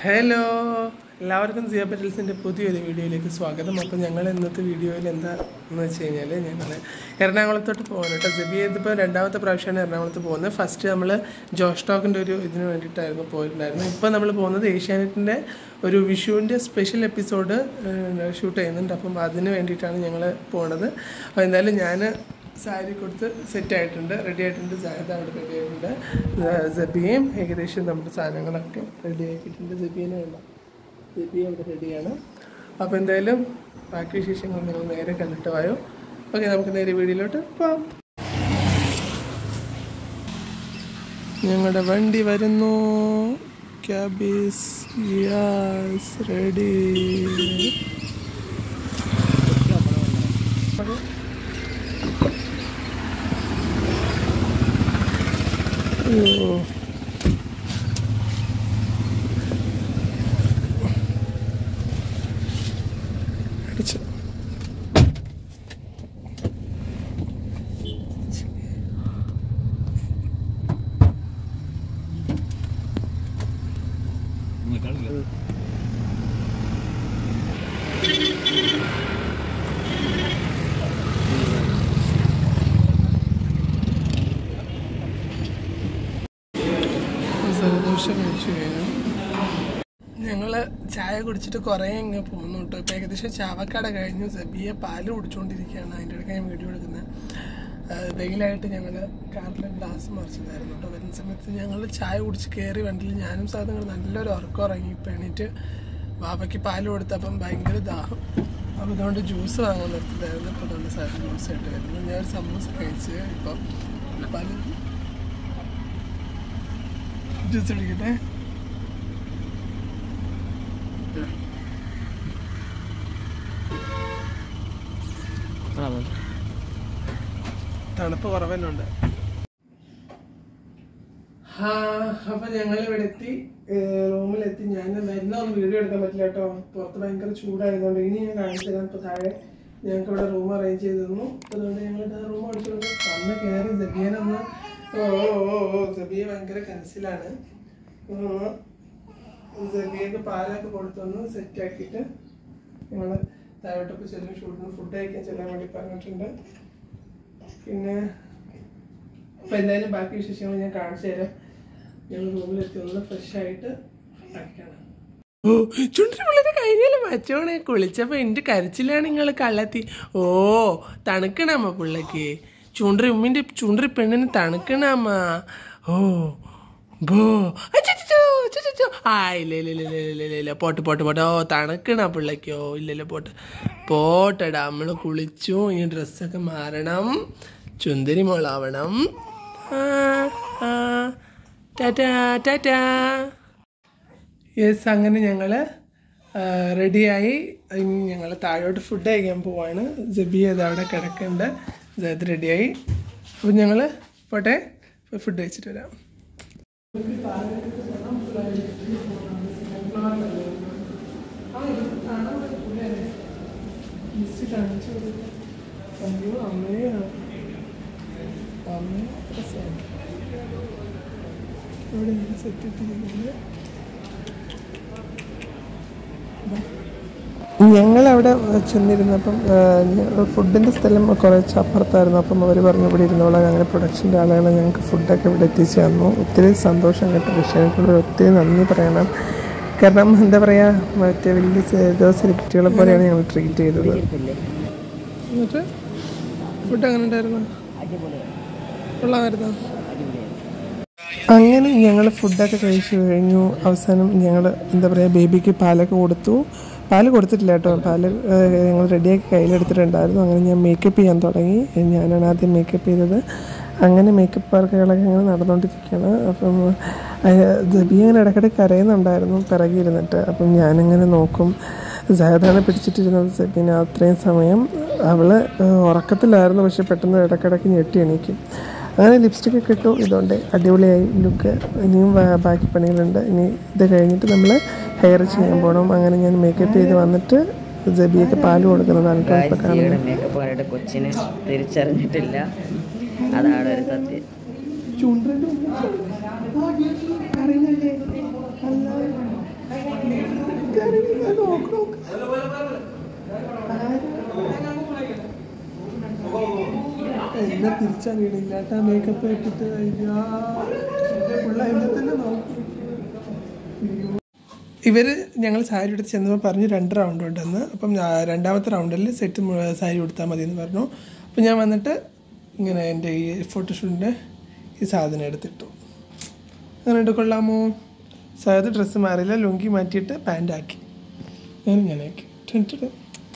Hello എല്ലാവർക്കും സിയ പെറ്റൽസിൻ്റെ പുതിയൊരു വീഡിയോയിലേക്ക് സ്വാഗതം അപ്പോൾ ഞങ്ങൾ ഇന്നത്തെ വീഡിയോയിൽ എന്താ എന്ന് വെച്ച് കഴിഞ്ഞാൽ ഞങ്ങൾ എറണാകുളത്തോട്ട് പോകാൻ കേട്ടോ സെബി ഇതിപ്പോൾ രണ്ടാമത്തെ പ്രാവശ്യമാണ് എറണാകുളത്ത് പോകുന്നത് ഫസ്റ്റ് നമ്മൾ ജോഷ് ടോക്കിൻ്റെ ഒരു ഇതിന് വേണ്ടിയിട്ടായിരുന്നു പോയിട്ടുണ്ടായിരുന്നു ഇപ്പോൾ നമ്മൾ പോകുന്നത് ഏഷ്യാനെറ്റിൻ്റെ ഒരു വിഷുവിൻ്റെ സ്പെഷ്യൽ എപ്പിസോഡ് ഷൂട്ട് ചെയ്യുന്നുണ്ട് അപ്പം അതിന് വേണ്ടിയിട്ടാണ് ഞങ്ങൾ പോണത് അപ്പോൾ എന്തായാലും ഞാൻ സാരി കൊടുത്ത് സെറ്റ് ആയിട്ടുണ്ട് റെഡി ആയിട്ടുണ്ട് ജാഹിദ അവിടെ റെഡി ആയിട്ടുണ്ട് ജബിയും ഏകദേശം നമ്മുടെ സാധനങ്ങളൊക്കെ റെഡി ആക്കിയിട്ടുണ്ട് ജബിയനെ വേണ്ട ജബി അവിടെ റെഡിയാണ് അപ്പോൾ എന്തായാലും ബാക്കി വിശേഷങ്ങൾ നിങ്ങൾ നേരെ കണ്ടിട്ട് വായോ ഓക്കെ നമുക്ക് നേരെ വീഡിയോയിലോട്ട് പോവാം ഞങ്ങളുടെ വണ്ടി വരുന്നു ക്യാബീസ് യാസ് റെഡി അയ്യോ അടിച്ചു ജലദോഷം കഴിച്ചു കഴിഞ്ഞു ഞങ്ങൾ ചായ കുടിച്ചിട്ട് കുറേ അങ്ങ് പോകുന്നു കേട്ടോ ഇപ്പം ഏകദേശം ചാവക്കട കഴിഞ്ഞു സബിയെ പാല് കുടിച്ചുകൊണ്ടിരിക്കുകയാണ് അതിൻ്റെ ഇടയ്ക്ക് ഞാൻ വീഡിയോ എടുക്കുന്നത് ആ, വെയിലായിട്ട് ഞങ്ങൾ കാറിൽ ഗ്ലാസ് മറിച്ചതായിരുന്നു കേട്ടോ വരുന്ന സമയത്ത് ഞങ്ങൾ ചായ കുടിച്ച് കയറി വണ്ടിയിൽ ഞാനും സാധനങ്ങൾ നല്ലൊരു ഉറക്കം ഉറങ്ങി ഇപ്പം എണീറ്റ് ബാബയ്ക്ക് പാല് കൊടുത്തപ്പം ഭയങ്കര ദാഹം അപ്പോൾ അതുകൊണ്ട് ജ്യൂസ് വാങ്ങാൻ നിർത്തിയതായിരുന്നു അപ്പോൾ അതുകൊണ്ട് സാധനം ജ്യൂസ് ആയിട്ട് വരുന്നു ഞാൻ ഒരു സമൂസ കഴിച്ച് ഇപ്പം പാല് ജ്യൂസ് അടിക്കട്ടെ തണുപ്പ് കുറവല്ലുണ്ട് ആ അപ്പൊ ഞങ്ങൾ ഇവിടെ എത്തി റൂമിലെത്തി ഞാൻ വരുന്നൊന്നും വീഡിയോ എടുക്കാൻ പറ്റില്ല കേട്ടോ പുറത്ത് ഭയങ്കര ചൂടായതുകൊണ്ട് ഇനി ഞാൻ കാണിച്ചു തരാം ഇപ്പൊ താഴെ ഞങ്ങൾക്ക് ഇവിടെ റൂം അറേഞ്ച് ചെയ്ത് തന്നു അപ്പൊ അതുകൊണ്ട് ഞങ്ങൾ റൂം അടിച്ചുകൊണ്ട് വന്ന് കയറി ജബിയനൊന്ന് ഓ ഓ ഓ ജബിയ ഭയങ്കര കനസിലാണ് ജബിയക്ക് പാലൊക്കെ കൊടുത്തൊന്ന് സെറ്റ് ആക്കിയിട്ട് ഞങ്ങള് താഴോട്ടൊക്കെ ചെല്ലും ഷൂട്ടിന് ഫുഡ് കഴിക്കാൻ ചെല്ലാൻ വേണ്ടി പറഞ്ഞിട്ടുണ്ട് പിന്നെ അപ്പൊ എന്തായാലും ബാക്കി വിശേഷങ്ങൾ ഞാൻ കാണിച്ചു തരാം ഞങ്ങൾ റൂമിലെത്തി ഒന്ന് ഫ്രഷ് ആയിട്ട് ആക്കിയാണ് ഓ ചുണ്ടിന് പിള്ളേരെ കഴിഞ്ഞാലും മച്ചോണെ കുളിച്ചപ്പോ എന്റെ കരച്ചിലാണ് നിങ്ങൾ കള്ളത്തി ഓ തണുക്കണമ്മ പിള്ളക്ക് ചൂണ്ടറി ഉമ്മിന്റെ ചൂണ്ടറി പെണ്ണിന് തണുക്കണമ്മ ഓ ബോ അച്ചച്ചോ, അച്ചച്ചോ. ആ ഇല്ല ഇല്ല ഇല്ല ഇല്ല ഇല്ല ഇല്ല ഇല്ല പോട്ട് പോട്ട് പോട്ട് ഓ തണുക്കണ പിള്ളക്കോ ഇല്ല ഇല്ല പോട്ട് പോട്ടടാ നമ്മൾ കുളിച്ചു ഇനി ഡ്രസ്സൊക്കെ മാറണം ചുന്ദരി മോളാവണം ആ ആ ടാറ്റാ ടാറ്റാ യെസ് അങ്ങനെ ഞങ്ങൾ റെഡിയായി ഇനി ഞങ്ങൾ താഴോട്ട് ഫുഡ് കഴിക്കാൻ പോവാണ് ജബി അത് അവിടെ കിടക്കുന്നുണ്ട് അത് റെഡിയായി അപ്പം ഞങ്ങൾ പോട്ടെ ഫുഡ് കഴിച്ചിട്ട് വരാം അയ്യോ അമ്മയോ അമ്മ ഇവിടെ സെറ്റ് ഇട്ടിരിക്കുന്നത് ഞങ്ങളവിടെ ചെന്നിരുന്നപ്പം ഫുഡിൻ്റെ സ്ഥലം കുറച്ച് അപ്പുറത്തായിരുന്നു അപ്പം അവർ പറഞ്ഞു ഇവിടെ ഇരുന്നോളാം ഞങ്ങളുടെ പ്രൊഡക്ഷൻ്റെ ആളുകൾ ഞങ്ങൾക്ക് ഫുഡൊക്കെ ഇവിടെ എത്തിച്ചു തന്നു ഒത്തിരി സന്തോഷം കേട്ടോ വിഷയത്തിലൂടെ ഒത്തിരി നന്ദി പറയണം കാരണം എന്താ പറയുക മറ്റേ വലിയ ഏതോ സെലിബ്രിറ്റികളെ പോലെയാണ് ഞങ്ങൾ ട്രീറ്റ് ചെയ്തത് എന്നിട്ട് ഫുഡ് എങ്ങനെ ഉണ്ടായിരുന്നു കൊള്ളാമായിരുന്നു അങ്ങനെ ഞങ്ങൾ ഫുഡൊക്കെ കഴിച്ചു കഴിഞ്ഞു അവസാനം ഞങ്ങൾ എന്താ പറയുക ബേബിക്ക് പാലൊക്കെ കൊടുത്തു പാല് കൊടുത്തിട്ടില്ല കേട്ടോ പാല് ഏഹ്, ഞങ്ങൾ റെഡിയാക്കി കയ്യിലെടുത്തിട്ടുണ്ടായിരുന്നു അങ്ങനെ ഞാൻ മേക്കപ്പ് ചെയ്യാൻ തുടങ്ങി ഞാനാണ് ആദ്യം മേക്കപ്പ് ചെയ്തത് അങ്ങനെ മേക്കപ്പ് വർക്കുകളൊക്കെ അങ്ങനെ നടന്നുകൊണ്ടിരിക്കുകയാണ് അപ്പം ദബി അങ്ങനെ ഇടയ്ക്കിടയ്ക്ക് കരയുന്നുണ്ടായിരുന്നു പിറകെ ഇരുന്നിട്ട് അപ്പം ഞാനിങ്ങനെ നോക്കും സഹദാണ് പിടിച്ചിട്ടിരുന്നത് സെബിന് അത്രയും സമയം അവള് ഏഹ്, ഉറക്കത്തിലായിരുന്നു പക്ഷെ പെട്ടെന്ന് ഇടയ്ക്കിടയ്ക്ക് ഞെട്ടി എണീക്കും അങ്ങനെ ലിപ്സ്റ്റിക് ഒക്കെ ഇട്ടു ഇതുകൊണ്ട് അടിപൊളിയായി ലുക്ക് ഇനിയും ബാ- ബാക്കി പണികളുണ്ട് ഇനി ഇത് കഴിഞ്ഞിട്ട് നമ്മൾ ഹെയർ ചെയ്യാൻ പോകണം അങ്ങനെ ഞാൻ മേക്കപ്പ് ചെയ്ത് വന്നിട്ട് ജബിയൊക്കെ പാല് കൊടുക്കുന്നതാണ് കേട്ടോ ഇപ്പോൾ കാണുന്നത് മേക്കപ്പ് കാരുടെ കൊച്ചിനെ തിരിച്ചറിഞ്ഞിട്ടില്ല അതാണ് ഒരു സത്യം ചൂണ്ടൻ്റെ അറിയുന്നില്ലേ അല്ല നോക്ക് നോക്ക് എന്നെ തിരിച്ചറിയണില്ല കേട്ടാ മേക്കപ്പ് ഇട്ടിട്ട് അയ്യാ ഉള്ള എന്നെ തന്നെ നോക്കും ഇവർ ഞങ്ങൾ സാരി എടുത്ത് ചെന്നപ്പോൾ പറഞ്ഞു രണ്ട് റൗണ്ട് ഉണ്ടെന്ന് അപ്പം ഞാ- രണ്ടാമത്തെ റൗണ്ടിൽ സെറ്റ് മുഴുവൻ സാരി കൊടുത്താൽ മതി എന്ന് പറഞ്ഞു അപ്പം ഞാൻ വന്നിട്ട് ഇങ്ങനെ എൻ്റെ ഈ ഫോട്ടോഷൂട്ടിൻ്റെ ഈ സാധനം എടുത്തിട്ടു അങ്ങനെ ഇട്ട് കൊള്ളാമോ സായത് ഡ്രസ്സ് മാറിയില്ല ലുങ്കി മാറ്റിയിട്ട് പാൻ്റ് ആക്കി ഞാൻ ഇങ്ങനെ ആക്കി ടിൻടിട്.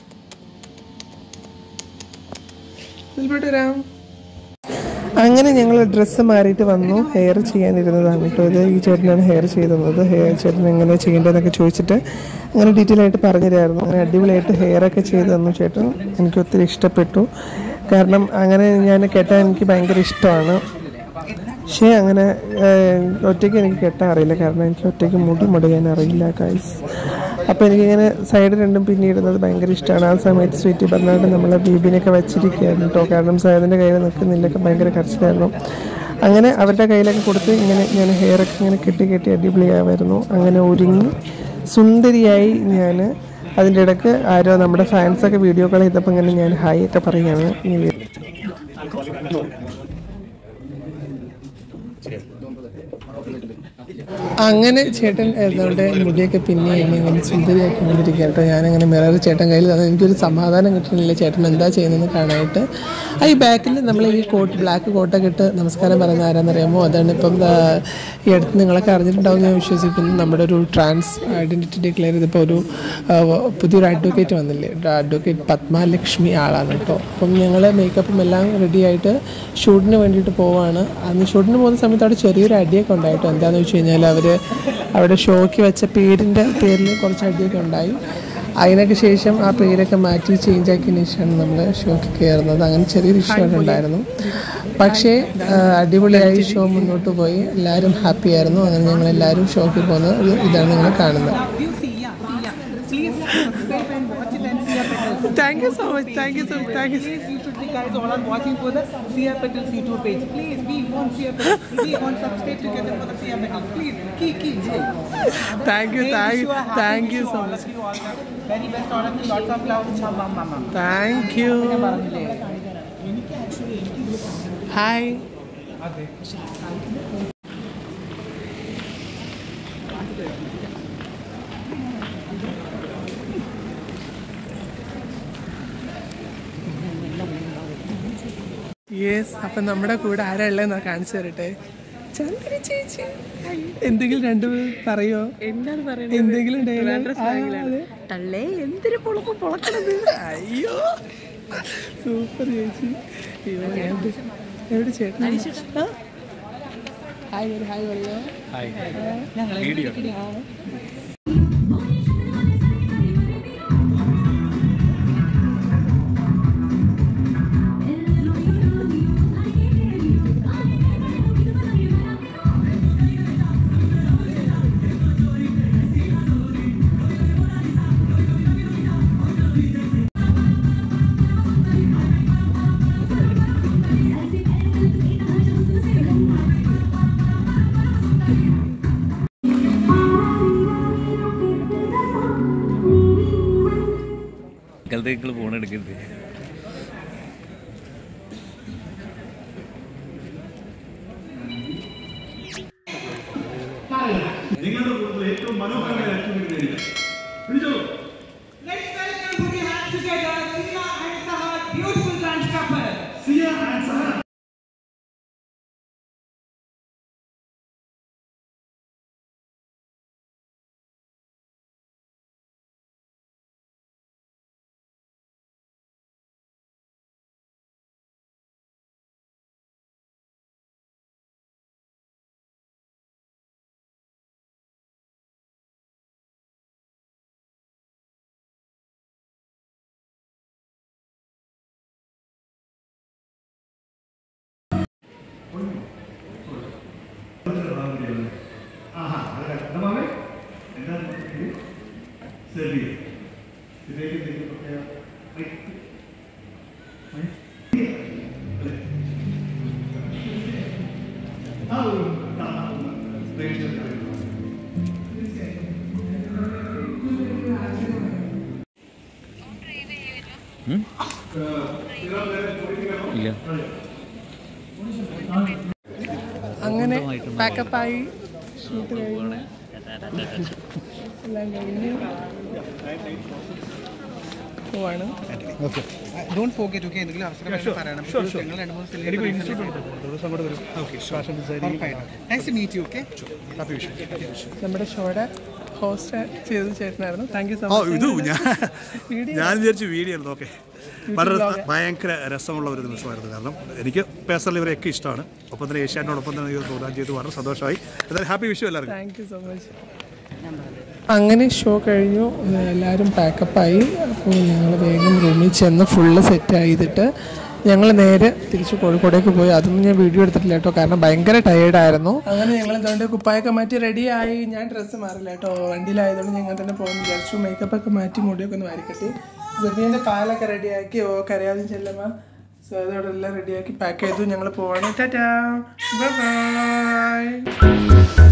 ഇതിൽപോട്ട് വരാം അങ്ങനെ ഞങ്ങൾ ഡ്രസ്സ് മാറിയിട്ട് വന്നു ഹെയർ ചെയ്യാനിരുന്നതാണ് കേട്ടോ ഇത് ഈ ചേട്ടനാണ് ഹെയർ ചെയ്തത് ഹെയർ ചേട്ടൻ എങ്ങനെ ചെയ്യേണ്ടതെന്നൊക്കെ ചോദിച്ചിട്ട് അങ്ങനെ ഡീറ്റെയിൽ ആയിട്ട് പറഞ്ഞുതരായിരുന്നു അങ്ങനെ അടിപൊളിയായിട്ട് ഹെയർ ഒക്കെ ചെയ്ത് തന്നു ചേട്ടൻ എനിക്ക് ഒത്തിരി ഇഷ്ടപ്പെട്ടു കാരണം അങ്ങനെ ഞാൻ കെട്ടാൻ എനിക്ക് ഭയങ്കര ഇഷ്ടമാണ് പക്ഷേ അങ്ങനെ ഏഹ്, ഒറ്റയ്ക്ക് എനിക്ക് കെട്ടാൻ അറിയില്ല കാരണം എനിക്ക് ഒറ്റയ്ക്ക് മുടി മുടയാൻ അറിയില്ല ഗൈസ് അപ്പോൾ എനിക്കിങ്ങനെ സൈഡ് രണ്ടും പിന്നിടുന്നത് ഭയങ്കര ഇഷ്ടമാണ് ആ സമയത്ത് സ്വീറ്റി പറഞ്ഞാൽ നമ്മളെ ബീബിനൊക്കെ വെച്ചിരിക്കുകയായിരുന്നു കേട്ടോ കാരണം സൈദിൻ്റെ കയ്യിൽ നിൽക്കുന്നില്ലൊക്കെ ഭയങ്കര കരച്ചിലായിരുന്നു അങ്ങനെ അവരുടെ കയ്യിലൊക്കെ കൊടുത്ത് ഇങ്ങനെ ഞാൻ ഹെയറൊക്കെ ഇങ്ങനെ കെട്ടി കെട്ടി അടിപൊളിയാവായിരുന്നു അങ്ങനെ ഒരുങ്ങി സുന്ദരിയായി ഞാൻ അതിൻ്റെ ഇടയ്ക്ക് ആരോ നമ്മുടെ ഫാൻസൊക്കെ വീഡിയോ കോൾ ചെയ്തപ്പോൾ ഇങ്ങനെ ഞാൻ ഹായ് ഒക്കെ പറയുകയാണ് ഈ അങ്ങനെ ചേട്ടൻ ഏതാണ്ട് മുടിയൊക്കെ പിന്നെ എന്നെ ഇങ്ങനെ സുന്ദരിയാക്കി കൊണ്ടിരിക്കുക കേട്ടോ ഞാനങ്ങനെ മിറർ ചേട്ടൻ കയ്യിൽ അത് എനിക്കൊരു സമാധാനം കിട്ടുന്നില്ല ചേട്ടൻ എന്താ ചെയ്യുന്നതെന്ന് കാണാനായിട്ട് ആ ഈ ബാക്കിൽ നമ്മൾ ഈ കോട്ട് ബ്ലാക്ക് കോട്ടൊക്കെ ഇട്ട് നമസ്കാരം പറയുന്ന ആരാന്നറിയാമോ അതാണ് ഇപ്പം ദാ ഈ അടുത്ത് നിങ്ങളൊക്കെ അറിഞ്ഞിട്ടുണ്ടാവും ഞാൻ വിശ്വസിക്കുന്നു നമ്മുടെ ഒരു ട്രാൻസ് ഐഡൻറ്റിറ്റി ഡിക്ലെയർ ചെയ്തപ്പോൾ ഒരു ആ, പുതിയൊരു അഡ്വക്കേറ്റ് വന്നില്ലേ അഡ്വക്കേറ്റ് പത്മലക്ഷ്മി ആളാണ് കേട്ടോ അപ്പം ഞങ്ങൾ മേക്കപ്പും എല്ലാം റെഡി ആയിട്ട് ഷൂട്ടിന് വേണ്ടിയിട്ട് പോവാണ് അന്ന് ഷൂട്ടിന് പോകുന്ന സമയത്ത് അവിടെ ചെറിയൊരു അടിയൊക്കെ ഉണ്ടായിട്ടോ എന്താണെന്ന് വെച്ച് കഴിഞ്ഞാൽ അവർ അവിടെ ഷോക്ക് വെച്ച പേരിൻ്റെ പേരിൽ കുറച്ച് അടിയൊക്കെ ഉണ്ടായി അതിനൊക്കെ ശേഷം ആ പേരൊക്കെ മാറ്റി ചേഞ്ച് ആക്കിയതിന് ശേഷമാണ് നമ്മൾ ഷോക്ക് കയറുന്നത് അങ്ങനെ ചെറിയൊരു ഇഷ്യൂ ഒക്കെ ഉണ്ടായിരുന്നു പക്ഷേ ആ, അടിപൊളിയായി ഷോ മുന്നോട്ട് പോയി എല്ലാവരും ഹാപ്പി ആയിരുന്നു അങ്ങനെ ഞങ്ങൾ എല്ലാവരും ഷോക്കിൽ പോകുന്നത് ഇത് ഇതാണ് നിങ്ങൾ കാണുന്നത് You see, yeah, see, yeah. Please subscribe and watch it and see our petals. Thank you so much thank you so much thank you Please, you should be guys all are watching for the Sia Petal C2 page. Please, we want Sia Petal. We want subscribe together for the Sia Petal. Please, keep, keep. Thank you thank you thank you so all much of you, all the very best, all of you. Lots of love. Mama, mama. Thank you hi yes അപ്പം നമ്മുടെ കൂടെ ആരാ ഉള്ളതെന്നാ കാണിച്ചു തരട്ടെ ചന്ദ്ര ചേച്ചി എന്തെങ്കിലും രണ്ടു പറയോ എന്താണ് പറയുന്നത് എന്തെങ്കിലും dialogue? ആ, അതെ. തള്ളേ എന്തൊരു പൊളപ്പ് പൊളക്കണത് അയ്യോ സൂപ്പർ ചേച്ചി അയ്യോ, ഞാൻ- എവിടെ ചേട്ടൻ ആ? ഹായ് ഒരു ഹായ് പറയോ മക്കളത്തേക്കുള്ള ഫോൺ എടുക്കരുത് Let's welcome put your hands together, Sia and Sahar, beautiful dance couple. ഇല്ല അങ്ങനെ പാക്കപ്പായി ഷൂട്ട് കഴിഞ്ഞു എല്ലാം കഴിഞ്ഞ് പോവാണ് Okay. Uh, don't forget, okay, എന്തെങ്കിലും അവസരം പറയണം. Because ഞങ്ങൾ രണ്ട് മൂന്ന് celebrities Okay, sure. ഉറപ്പായിട്ടും. Nice to meet you, okay? നമ്മുടെ ഷോയുടെ ഹോസ്റ്റ് ചെയ്ത ചേട്ടനായിരുന്നു thank you so oh much ഇത് ഞാൻ വീഡിയോ ഞാൻ വിചാരിച്ചു വീഡിയോ ആയിരുന്നു ഓക്കെ വളരെ ഭയങ്കര രസമുള്ള ഒരു നിമിഷമായിരുന്നു കാരണം എനിക്ക് പേഴ്സണലി ഇവരെയൊക്കെ ഇഷ്ടമാണ് ഒപ്പം തന്നെ ഏഷ്യാനോടൊപ്പം തന്നെ ഈ പ്രോഗ്രാം ചെയ്ത് വളരെ സന്തോഷമായി എന്തായാലും ഹാപ്പി വിഷു എല്ലാവർക്കും താങ്ക് യു സോ മച്ച് അങ്ങനെ ഷോ കഴിഞ്ഞു ഏഹ് എല്ലാവരും പാക്കപ്പായി അപ്പോൾ ഞങ്ങൾ വേഗം റൂമിൽ ചെന്ന് ഫുള്ള് സെറ്റ് ചെയ്തിട്ട് ഞങ്ങൾ നേരെ തിരിച്ച് കോഴിക്കോടേക്ക് പോയി അതൊന്നും ഞാൻ വീഡിയോ എടുത്തിട്ടില്ല കേട്ടോ കാരണം ഭയങ്കര ടയേർഡായിരുന്നു അങ്ങനെ ഞങ്ങൾ എന്തുകൊണ്ട് കുപ്പായൊക്കെ മാറ്റി റെഡിയായി ഞാൻ ഡ്രസ്സ് മാറില്ല കേട്ടോ വണ്ടിയിലായതുകൊണ്ട് ഞങ്ങൾ തന്നെ പോകുന്നു വിചാരിച്ചു മേക്കപ്പ് ഒക്കെ മാറ്റി മുടിയൊക്കെ ഒന്ന് മാറിക്കെട്ടി സെബീൻ്റെ പാലൊക്കെ റെഡിയാക്കി ഓ കരയാതെ ചെല്ലുമ്പോൾ സോ അതോടെ എല്ലാം റെഡിയാക്കി പാക്ക് ചെയ്തു ഞങ്ങൾ പോവാണ് ടാറ്റാ ബൈ